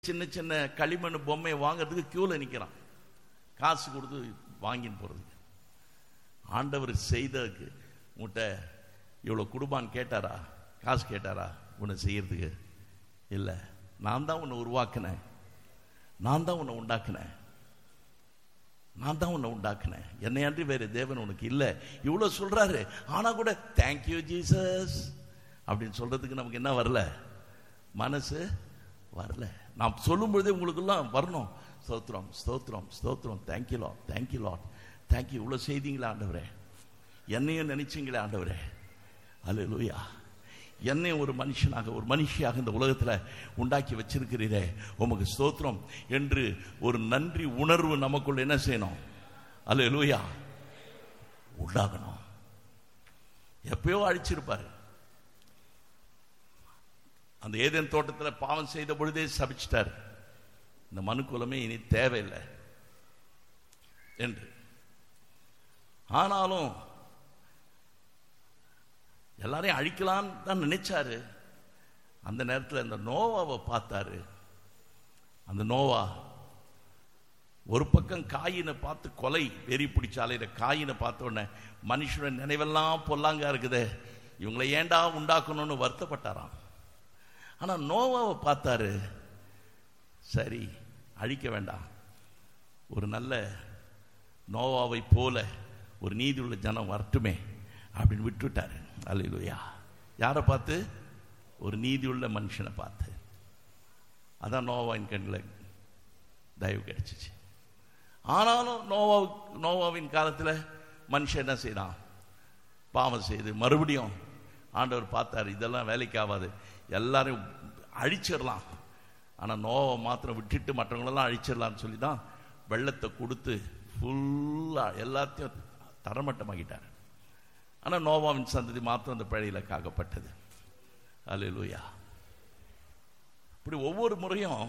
சின்ன சின்ன களிமண் பொம்மையை வாங்குறதுக்கு கியூல நிக்கிறான் காசு கொடுத்து வாங்கின்னு போறதுக்கு ஆண்டவர் செய்ததுக்கு உன்கிட்ட இவ்வளவு குடும்பான்னு கேட்டாரா காசு கேட்டாரா உன்னை செய்யறதுக்கு இல்லை நான் தான் உன்னை உருவாக்கினேன் நான் தான் உன்னை உண்டாக்கினேன் நான் தான் உன்னை உண்டாக்கினேன் என்னை அன்றி வேற தேவன் உனக்கு இல்லை இவ்வளோ சொல்றாரு ஆனா கூட தேங்க்யூ ஜீசஸ் அப்படின்னு சொல்றதுக்கு நமக்கு என்ன வரல மனசு வரல நான் சொல்லும் பொழுதே உங்களுக்கெல்லாம் வரணும் ஸ்தோத்திரம் ஸ்தோத்திரம் ஸ்தோத்திரம் thank you lot thank you lot thank you இவ்வளோ செய்தீங்களா ஆண்டவரே என்னையும் நினைச்சீங்களே ஆண்டவரே அல்ல லூயா என்னை ஒரு மனுஷனாக ஒரு மனுஷியாக இந்த உலகத்தில் உண்டாக்கி வச்சிருக்கிறீரே உமக்கு ஸ்தோத்திரம் என்று ஒரு நன்றி உணர்வு நமக்குள்ள என்ன செய்யணும் அல்ல லூயா உண்டாகணும் எப்பயோ அழிச்சிருப்பாரு அந்த ஏதேன் தோட்டத்தில் பாவம் செய்த பொழுதே சபிச்சிட்டார் இந்த மனு குலமே இனி தேவையில்லை என்று ஆனாலும் எல்லாரையும் அழிக்கலான்னு தான் நினைச்சாரு அந்த நேரத்தில் இந்த நோவாவை பார்த்தாரு அந்த நோவா ஒரு பக்கம் காயினை பார்த்து கொலை வெறி பிடிச்சாலே இந்த காயினை பார்த்த உடனே மனுஷனோட நினைவெல்லாம் பொல்லாங்க இருக்குதே இவங்களை ஏண்டா உண்டாக்கணும்னு வருத்தப்பட்டாராம் ஆனா நோவாவை பார்த்தாரு சரி அழிக்க வேண்டாம் ஒரு நல்ல நோவாவை போல ஒரு நீதி உள்ள ஜனம் வரட்டுமே அப்படின்னு விட்டுட்டாரு அல்லையா யாரை பார்த்து ஒரு நீதி உள்ள மனுஷனை பார்த்து அதான் நோவாவின் கண்ணில் தயவு கிடைச்சிச்சு ஆனாலும் நோவா நோவாவின் காலத்தில் மனுஷன் என்ன செய்யறான் பாவம் செய்து மறுபடியும் ஆண்டவர் பார்த்தாரு இதெல்லாம் வேலைக்கு ஆகாது எல்லாரையும் அழிச்சிடலாம் ஆனால் நோவை மாத்திரம் விட்டுட்டு மற்றவங்களெல்லாம் அழிச்சிடலாம்னு சொல்லி தான் வெள்ளத்தை கொடுத்து ஃபுல்லாக எல்லாத்தையும் தரமட்டமாக்கிட்டார் ஆனால் நோவாவின் சந்ததி மாத்திரம் அந்த பழையில காக்கப்பட்டது அலையிலூயா இப்படி ஒவ்வொரு முறையும்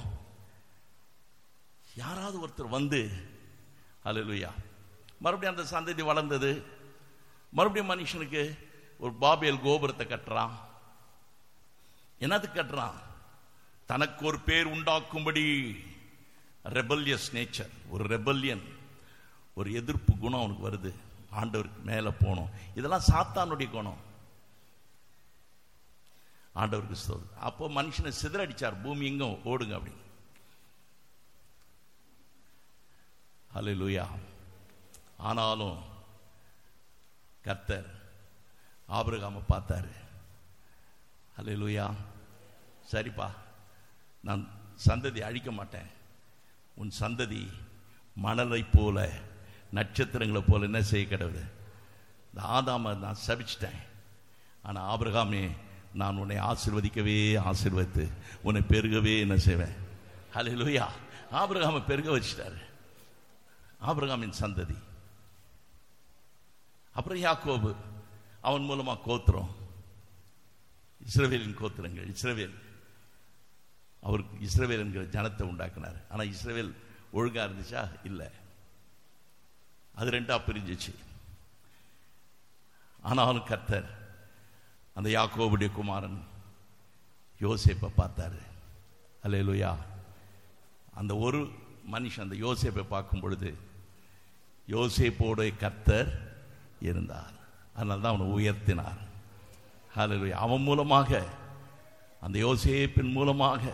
யாராவது ஒருத்தர் வந்து அலையிலூயா மறுபடியும் அந்த சந்ததி வளர்ந்தது மறுபடியும் மனுஷனுக்கு ஒரு பாபியல் கோபுரத்தை கட்டுறான் என்னது கட்டுறான் தனக்கு ஒரு பேர் உண்டாக்கும்படி ரெபல்யஸ் நேச்சர் ஒரு ரெபல்யன் ஒரு எதிர்ப்பு குணம் அவனுக்கு வருது ஆண்டவருக்கு மேலே போகணும் இதெல்லாம் சாத்தானுடைய குணம் ஆண்டவருக்கு ஸ்தோது அப்போ மனுஷனை சிதறடிச்சார் பூமி எங்கும் ஓடுங்க அப்படின்னு ஹலோ லூயா ஆனாலும் கர்த்தர் ஆபிரகாம பார்த்தாரு ஹலோ லூயா சரிப்பா நான் சந்ததி அழிக்க மாட்டேன் உன் சந்ததி மணலை போல நட்சத்திரங்களை போல என்ன செய்ய கிடவுது இந்த ஆதாம நான் சபிச்சிட்டேன் ஆனால் ஆபிரகாமே நான் உன்னை ஆசிர்வதிக்கவே ஆசிர்வதித்து உன்னை பெருகவே என்ன செய்வேன் ஹலே லூயா ஆபிரகாம பெருக வச்சிட்டாரு ஆபிரகாமின் சந்ததி அப்புறம் யாக்கோபு அவன் மூலமா கோத்திரம் இஸ்ரவேலின் கோத்திரங்கள் இஸ்ரவேல் அவருக்கு இஸ்ரவேல் என்கிற ஜனத்தை உண்டாக்குனார் ஆனா இஸ்ரவேல் ஒழுங்கா இருந்துச்சா இல்லை அது ரெண்டா பிரிஞ்சிச்சு ஆனாலும் கர்த்தர் அந்த யாக்கோபுடைய குமாரன் யோசேப்பை பார்த்தாரு அல்லேலுயா அந்த ஒரு மனுஷன் அந்த யோசேப்பை பார்க்கும் பொழுது யோசேப்போட கர்த்தர் இருந்தார் அதனால தான் அவனை உயர்த்தினார் அல்லேலுயா அவன் மூலமாக அந்த யோசேப்பின் மூலமாக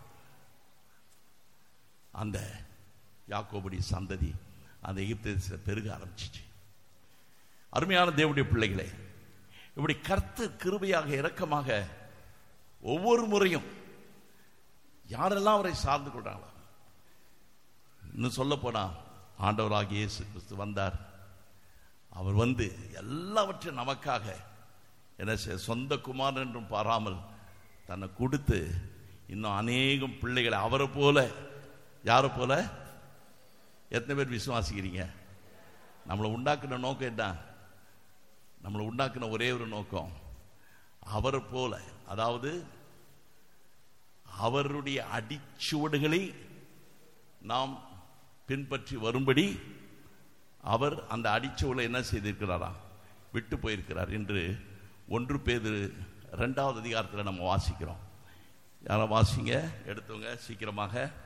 அந்த யாக்கோபுடைய சந்ததி அந்த எகிப்து பெருக ஆரம்பிச்சிச்சு அருமையான தேவனுடைய பிள்ளைகளே இப்படி கர்த்த கிருபையாக இரக்கமாக ஒவ்வொரு முறையும் யாரெல்லாம் அவரை சார்ந்து கொண்டாங்களோ இன்னும் சொல்ல போனா ஆண்டவராக இயேசு கிறிஸ்து வந்தார் அவர் வந்து எல்லாவற்றையும் நமக்காக என்ன செய்ய சொந்த குமாரன் என்றும் பாராமல் தன்னை கொடுத்து இன்னும் அநேகம் பிள்ளைகளை அவரை போல யாரை போல எத்தனை பேர் விசுவாசிக்கிறீங்க நம்மளை உண்டாக்குன நோக்கம் என்ன நம்மளை உண்டாக்குன ஒரே ஒரு நோக்கம் அவரை போல அதாவது அவருடைய அடிச்சுவடுகளை நாம் பின்பற்றி வரும்படி அவர் அந்த அடிச்சுவலை என்ன செய்திருக்கிறாரா விட்டு போயிருக்கிறார் என்று ஒன்று பேது ரெண்டாவது அதிகாரத்தில் நம்ம வாசிக்கிறோம் யாரை வாசிங்க எடுத்தவங்க சீக்கிரமாக